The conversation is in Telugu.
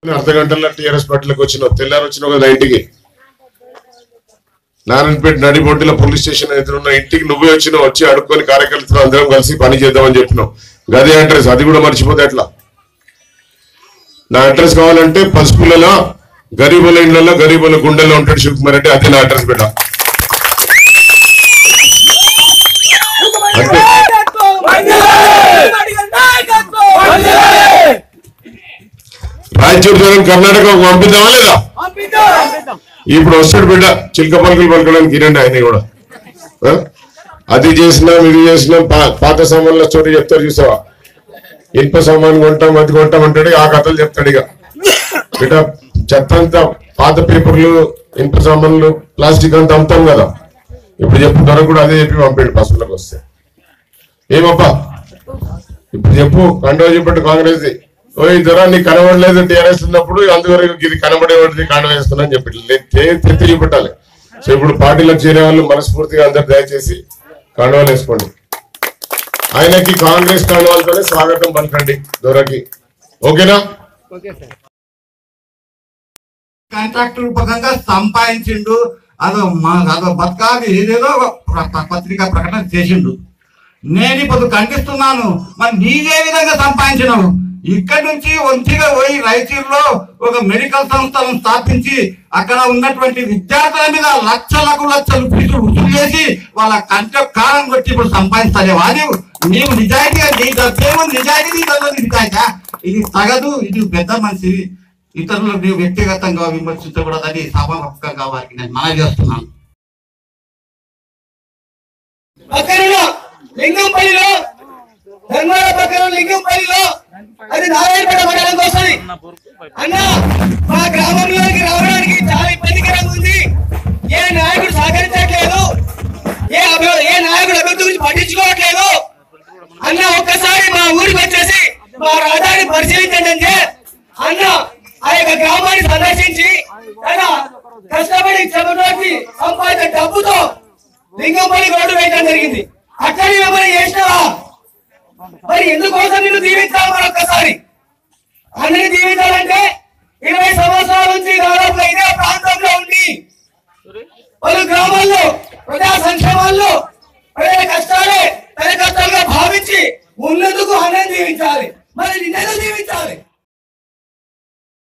అర్ధ గంటల్లో టీఆర్ఎస్ పార్టీలకు వచ్చినావు తెల్లారి వచ్చినావు కదా ఇంటికి నారాయణపేట నడిబొడ్డుల పోలీస్ స్టేషన్ ఎదురున్న ఇంటికి నువ్వే వచ్చినావు వచ్చి అడుక్కొని కార్యకర్తలు అందరం కలిసి పని చేద్దామని చెప్పినావు గదే అడ్రస్ అది కూడా మర్చిపోతే ఎట్లా నా అడ్రస్ కావాలంటే పసుపులలో గరీబుల ఇళ్లలో గరీబుల గుండెల్లో ఉంటాడు శివకుమార్ అంటే అదే నా అడ్రస్ పెట్టా అంటే రాయచూరు జగన్ కర్ణాటక పంపిద్దామా లేదా ఇప్పుడు వస్తాడు బిడ్డ చిలక పలుకులు పలకడానికి ఇరండి ఆయన కూడా ఆ? అది చేసినాం ఇది చేసినాం పా- పాత సామాన్ల స్టోరీ చెప్తారు చూసావా ఇనుప సామాన్ కొంటాం అది కొంటాం అంటాడు ఆ కథలు చెప్తాడు ఇక బిడ్డ చెత్త అంతా పాత పేపర్లు ఇనుప సామాన్లు ప్లాస్టిక్ అంతా అమ్ముతాం కదా ఇప్పుడు చెప్పు ధర కూడా అదే చెప్పి పంపాడు పశువులకు వస్తే ఏమప్పా ఇప్పుడు చెప్పు కండువా చెప్పట్టు కాంగ్రెస్ ఓ ఈ ధర నీకు కనబడలేదు టీఆర్ఎస్ ఉన్నప్పుడు అందువరకు ఇది కనబడేవాడిది కాండ వేస్తున్నా అని చెప్పి తెత్తి చూపెట్టాలి సో ఇప్పుడు పార్టీలకు చేరే వాళ్ళు మనస్ఫూర్తిగా అందరు దయచేసి కండువాలు వేసుకోండి ఆయనకి కాంగ్రెస్ కండువాలతోనే స్వాగతం పలకండి దొరకి ఓకేనా కాంట్రాక్ట్ రూపకంగా సంపాదించిండు అదో మా అదో బతకాలి ఏదేదో ఒక ప్ర- ప్ర- పత్రికా ప్రకటన చేసిండు నేను ఇప్పుడు ఖండిస్తున్నాను మరి నీవే విధంగా సంపాదించినావు ఇక్కడి నుంచి ఒంటిగా పోయి రాయచూరులో ఒక మెడికల్ సంస్థలను స్థాపించి అక్కడ ఉన్నటువంటి విద్యార్థుల మీద లక్షలకు లక్షలు ఫీజులు వసూలు చేసి వాళ్ళ కంట కాలం కొట్టి ఇప్పుడు సంపాదిస్తారే వాడి నీవు నిజాయితీగా నీ తప్పేమో నిజాయితీ నీ తప్ప నిజాయితీ ఇది తగదు ఇది పెద్ద మనిషి ఇతరులకు నీవు వ్యక్తిగతంగా విమర్శించకూడదని సభాముఖంగా వారికి నేను మనవి చేస్తున్నాను పక్కన లింగంపల్లిలో ధర్మాల పక్కన లింగంపల్లిలో అది నారాయణపేట మండలం వస్తుంది అన్న మా గ్రామంలోకి రావడానికి చాలా ఇబ్బందికరంగా ఉంది ఏ నాయకుడు సహకరించట్లేదు ఏ అభి- ఏ నాయకుడు అభివృద్ధి గురించి పట్టించుకోవట్లేదు అన్న ఒక్కసారి మా ఊరికి వచ్చేసి మా రహదారిని పరిశీలించండి అంటే అన్న ఆ యొక్క గ్రామాన్ని సందర్శించి తన కష్టపడి చెమటోటి సంపాదించిన డబ్బుతో లింగంపల్లి రోడ్డు వేయడం జరిగింది అక్కడి ఏమైనా చేసినావా మరి ఎందుకోసం నిన్ను దీవించాలి మరొక్కసారి అందరిని దీవించాలంటే ఇరవై సంవత్సరాల నుంచి దాదాపుగా ఇదే ప్రాంతంలో ఉండి